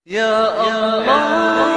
يا الله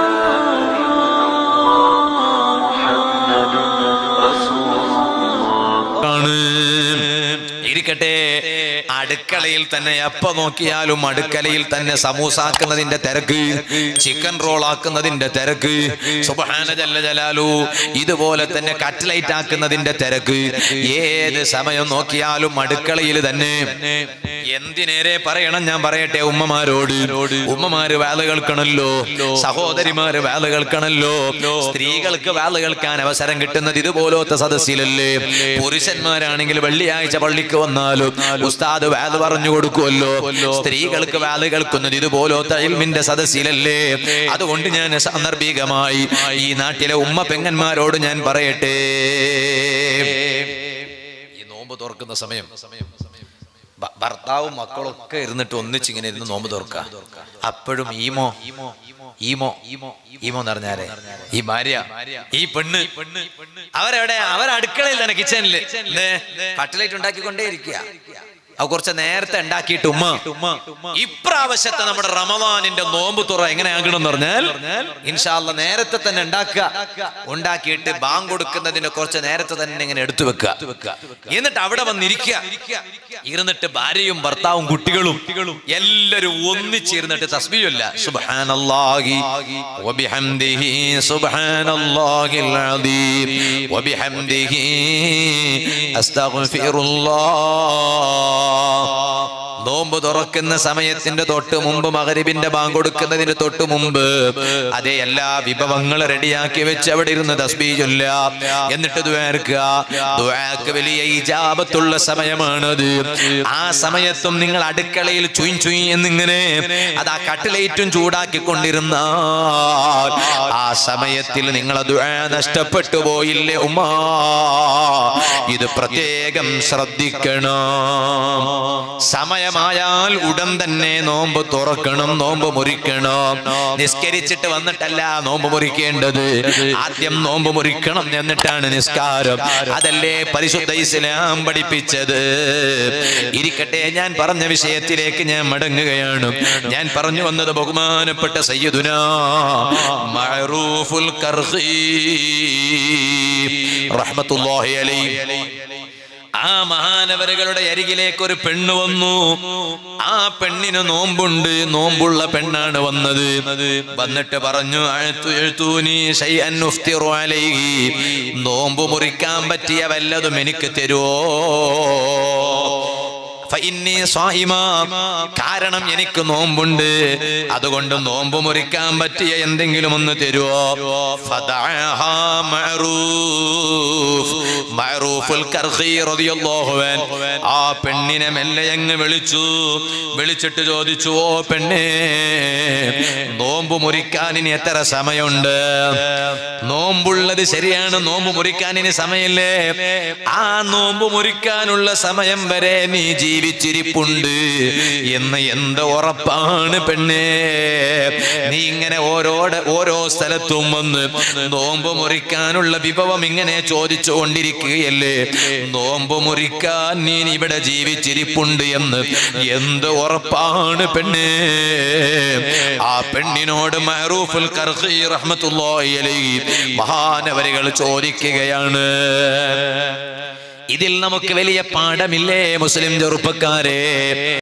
محمد رسول الله ആണ് ഇരിക്കട്ടെ അടുക്കളയിൽ തന്നെ എപ്പ നോക്കിയാലും അടുക്കളയിൽ തന്നെ സമൂസാക്കുന്നതിന്റെ തിരക്ക് ചിക്കൻ റോൾ ആക്കുന്നതിന്റെ തിരക്ക് സുബ്ഹാന ജല്ല ജലാലു ഇതുപോലെ തന്നെ കട്ട്ലൈറ്റ് ആക്കുന്നതിന്റെ തിരക്ക് ഏത് സമയം നോക്കിയാലും അടുക്കളയിൽ തന്നെ എന്തിനേരെ പറയണം ഞാൻ പറയട്ടെ ഉമ്മമാരോട് ഉമ്മമാര് വേല കേൾക്കണല്ലോ സഹോദരിമാര് വേല കേൾക്കണല്ലോ സ്ത്രീകൾക്ക് വേല കേൾക്കാൻ അവസരം കിട്ടുന്നത് ഇതുപോലത്തെ സദസ്സിലല്ലേ പുരുഷന്മാരാണെങ്കിൽ വെള്ളിയാഴ്ച പള്ളിക്ക് വന്നാലും ഉസ്താദ് വേല പറഞ്ഞു കൊടുക്കുമല്ലോ സ്ത്രീകൾക്ക് വേല കേൾക്കുന്നത് ഇതുപോലത്തെ ഇൽമിന്റെ സദസ്സിലല്ലേ അതുകൊണ്ട് ഞാൻ സാന്ദർഭികമായി ഈ നാട്ടിലെ ഉമ്മ പെങ്ങന്മാരോട് ഞാൻ പറയട്ടെ ഈ നോമ്പ് തുറക്കുന്ന സമയം ഭ- ഭർത്താവും മക്കളൊക്കെ ഇരുന്നിട്ട് ഒന്നിച്ച് ഇങ്ങനെ ഇരുന്ന് നോമ്പ് തുറക്ക അപ്പോഴും ഈമോ ഈമോ ഈമോ എന്ന് പറഞ്ഞാലേ ഈ ഭാര്യ ഈ പെണ്ണ് അവരെവിടെ അവരടുക്കളയിൽ തന്നെ കിച്ചണില് കട്ട്ലേറ്റ് ഉണ്ടാക്കിക്കൊണ്ടേ ഇരിക്കുക അത് കുറച്ച് നേരത്തെ ഉണ്ടാക്കിയിട്ട് ഉമ്മ ഇപ്രാവശ്യത്തെ നമ്മുടെ റമദാനിന്റെ നോമ്പ് തുറ എങ്ങനെയാകണം എന്ന് പറഞ്ഞാൽ ഇൻഷാല്ല നേരത്തെ തന്നെ ഉണ്ടാക്കുക ഉണ്ടാക്കിയിട്ട് ബാങ്ക് കൊടുക്കുന്നതിന് കുറച്ച് നേരത്തെ തന്നെ ഇങ്ങനെ എടുത്തു വെക്കുക എന്നിട്ട് അവിടെ വന്നിരിക്കുക ഇരുന്നിട്ട് ഭാര്യയും ഭർത്താവും കുട്ടികളും എല്ലാരും ഒന്നിച്ചിരുന്നിട്ട് തസ്ബീഹല്ല സുബ്ഹാനല്ലാഹി വബിഹംദിഹി സുബ്ഹാനല്ലാഹിൽ അദീം വബിഹംദിഹി അസ്തഗ്ഫിറുല്ലാഹ് നോമ്പ് തുറക്കുന്ന സമയത്തിന്റെ തൊട്ട് മുമ്പ് മകരിബിന്റെ ബാങ്ക് കൊടുക്കുന്നതിന് തൊട്ട് മുമ്പ് അതേ എല്ലാ വിഭവങ്ങളും റെഡിയാക്കി വെച്ച് അവിടെ ഇരുന്ന് തസ്ബീ ചൊല്ല എന്നിട്ട് ദ്വാർക്കുക ദ്വാക്ക് വലിയ ഇജാബത്തുള്ള സമയമാണത് ആ സമയത്തും നിങ്ങൾ അടുക്കളയിൽ ചുയിൻ ചുയി എന്നിങ്ങനെ അത് ആ കട്ടിലേറ്റും ചൂടാക്കിക്കൊണ്ടിരുന്ന ആ സമയത്തിൽ നിങ്ങൾ ദ്വാ നഷ്ടപ്പെട്ടു പോയില്ലേ ഉമ്മാ ഇത് പ്രത്യേകം ശ്രദ്ധിക്കണം സമയമായാൽ ഉടൻ തന്നെ നോമ്പ് തുറക്കണം നോമ്പ് മുറിക്കണം നിസ്കരിച്ചിട്ട് വന്നിട്ടല്ല നോമ്പ് മുറിക്കേണ്ടത് ആദ്യം നോമ്പ് മുറിക്കണം എന്നിട്ടാണ് നിസ്കാരം അതല്ലേ പരിശുദ്ധ ഇസ്ലാം പഠിപ്പിച്ചത് ഇരിക്കട്ടെ ഞാൻ പറഞ്ഞ വിഷയത്തിലേക്ക് ഞാൻ മടങ്ങുകയാണ് ഞാൻ പറഞ്ഞു വന്നത് ബഹുമാനപ്പെട്ട സയ്യിദുന മഅറൂഫുൽ കർഹി റഹ്മത്തുള്ളാഹി അലൈഹി ആ മഹാനവരുകളുടെ അരികിലേക്ക് ഒരു പെണ്ണ് വന്നു ആ പെണ്ണിന് നോമ്പുണ്ട് നോമ്പുള്ള പെണ്ണാണ് വന്നത് വന്നിട്ട് പറഞ്ഞു അഴുത്തു എഴുത്തൂനി ശൈഅൻ ഉഫ്തിറു അലൈഹി നോമ്പ് മുറിക്കാൻ പറ്റിയ വല്ലതും എനിക്ക് തരുവോ ഫഇന്നീ സ്വായിമ. കാരണം എനിക്ക് നോമ്പുണ്ട് അതുകൊണ്ട് നോമ്പ് മുറിക്കാൻ പറ്റിയ എന്തെങ്കിലും ഒന്ന് തരുവോ ഫദഅഹാ മഅറൂഫ്. മഅറൂഫുൽ കർഖി റളിയല്ലാഹു അൻഹു ആ പെണ്ണിനെ മെല്ലെ അങ്ങ് വിളിച്ചു വിളിച്ചിട്ട് ചോദിച്ചു ഓ പെണ്ണേ നോമ്പ് മുറിക്കാൻ ഇനി എത്ര സമയമുണ്ട് നോമ്പുള്ളത് ശരിയാണ് നോമ്പ് മുറിക്കാൻ ഇനി സമയമില്ലേ ആ നോമ്പ് മുറിക്കാനുള്ള സമയം വരെ നീ ജീവിച്ചിരിപ്പുണ്ട് എന്ന് എന്ത് ഉറപ്പാണ് പെണ്ണേ നീ ഇങ്ങനെ ഓരോടെ ഓരോ സ്ഥലത്തും വന്ന് നോമ്പ് മുറിക്കാനുള്ള വിഭവം ഇങ്ങനെ ചോദിച്ചു കൊണ്ടിരിക്കുകയല്ലേ നോമ്പ് മുറിക്കാൻ നീ ഇവിടെ ജീവിച്ചിരിപ്പുണ്ട് എന്ന് എന്ത് ഉറപ്പാണ് പെണ്ണേ ആ പെണ്ണിനോട് മഹറൂഫുൽ കർഖി റഹ്മത്തുള്ളാഹി അലൈഹി മഹാനവരികൾ ചോദിക്കുകയാണ് ഇതിൽ നമുക്ക് വലിയ പാഠമില്ലേ മുസ്ലിം ചെറുപ്പക്കാരെ